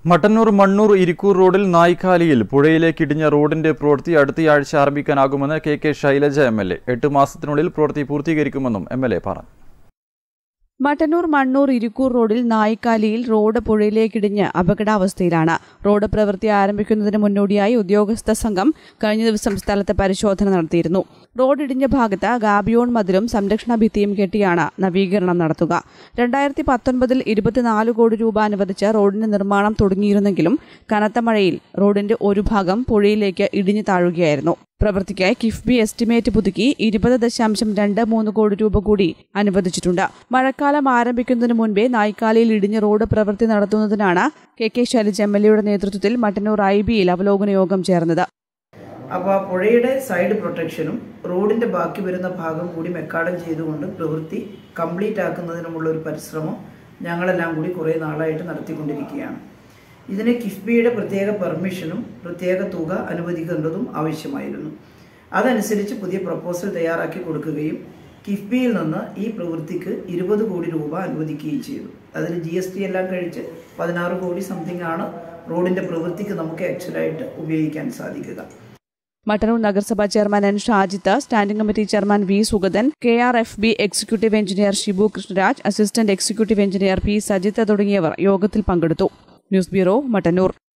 മട്ടന്നൂർ മണ്ണൂർ ഇരിക്കൂർ റോഡിൽ നായ്ക്കാലിയിൽ പുഴയിലേക്ക് ഇടിഞ്ഞ റോഡിന്റെ പ്രവൃത്തി അടുത്തയാഴ്ച ആരംഭിക്കാനാകുമെന്ന് K K Shailaja M L A എട്ട് മാസത്തിനുള്ളിൽ പ്രവൃത്തി പൂർത്തീകരിക്കുമെന്നും എം എൽ എ പറഞ്ഞു മട്ടന്നൂർ മണ്ണൂർ ഇരിക്കൂർ റോഡിൽ നായിക്കാലിയിൽ റോഡ് പുഴയിലേക്കിടിഞ്ഞ് അപകടാവസ്ഥയിലാണ് റോഡ് പ്രവൃത്തി ആരംഭിക്കുന്നതിന് മുന്നോടിയായി ഉദ്യോഗസ്ഥ സംഘം കഴിഞ്ഞ ദിവസം സ്ഥലത്ത് പരിശോധന നടത്തിയിരുന്നു റോഡ് ഇടിഞ്ഞ ഭാഗത്ത് ഗാബിയോൺ മതിലും സംരക്ഷണ ഭിത്തിയും കെട്ടിയാണ് നവീകരണം നടത്തുക രണ്ടായിരത്തി പത്തൊൻപതിൽ ഇരുപത്തിനാല് കോടി രൂപ അനുവദിച്ച് റോഡിന്റെ നിർമ്മാണം തുടങ്ങിയിരുന്നെങ്കിലും കനത്ത മഴയിൽ റോഡിന്റെ ഒരു ഭാഗം പുഴയിലേക്ക് ഇടിഞ്ഞു താഴുകയായിരുന്നു പ്രവൃത്തിക്കായി കിഫ്ബി എസ്റ്റിമേറ്റ് പുതുക്കി ഇരുപത് ദശാംശം രണ്ട് മൂന്ന് കോടി രൂപ കൂടി അനുവദിച്ചിട്ടുണ്ട് മഴക്കാലം ആരംഭിക്കുന്നതിന് മുൻപേ നായ്ക്കാലിയിൽ ഇടിഞ്ഞ് റോഡ് പ്രവൃത്തി നടത്തുന്നതിനാണ് K K Shailaja M L എയുടെ നേതൃത്വത്തിൽ മട്ടന്നൂർ ഐ ബിയിൽ അവലോകന യോഗം ചേർന്നത് അപ്പോൾ ആ പുഴയുടെ സൈഡ് പ്രൊട്ടക്ഷനും റോഡിന്റെ ബാക്കി വരുന്ന ഭാഗം കൂടി മെക്കാടം ചെയ്തുകൊണ്ട് പ്രവൃത്തി കംപ്ലീറ്റ് ആക്കുന്നതിനുമുള്ള ഒരു പരിശ്രമം ഞങ്ങളെല്ലാം കൂടി കുറേ നാളായിട്ട് നടത്തിക്കൊണ്ടിരിക്കുകയാണ് ഇതിന് കിഫ്ബിയുടെ പ്രത്യേക പെർമിഷനും പ്രത്യേക തുക അനുവദിക്കേണ്ടതും ആവശ്യമായിരുന്നു അതനുസരിച്ച് പുതിയ പ്രപ്പോസൽ തയ്യാറാക്കി കൊടുക്കുകയും കിഫ്ബിയിൽ നിന്ന് ഈ പ്രവൃത്തിക്ക് ഇരുപത് കോടി രൂപ അനുവദിക്കുകയും ചെയ്തു അതിൽ ജി എസ് ടി എല്ലാം കഴിച്ച് പതിനാറ് കോടി സംതിങ് ആണ് റോഡിന്റെ പ്രവൃത്തിക്ക് നമുക്ക് ആക്ച്വലായിട്ട് ഉപയോഗിക്കാൻ സാധിക്കുക മട്ടന്നൂർ നഗരസഭാ chairman N Shajith standing committee chairman V Sugathan K R F B executive engineer Shibu Krishnaraj assistant executive engineer P Sajith തുടങ്ങിയവർ യോഗത്തിൽ പങ്കെടുത്തു ന്യൂസ് ബ്യൂറോ മട്ടന്നൂർ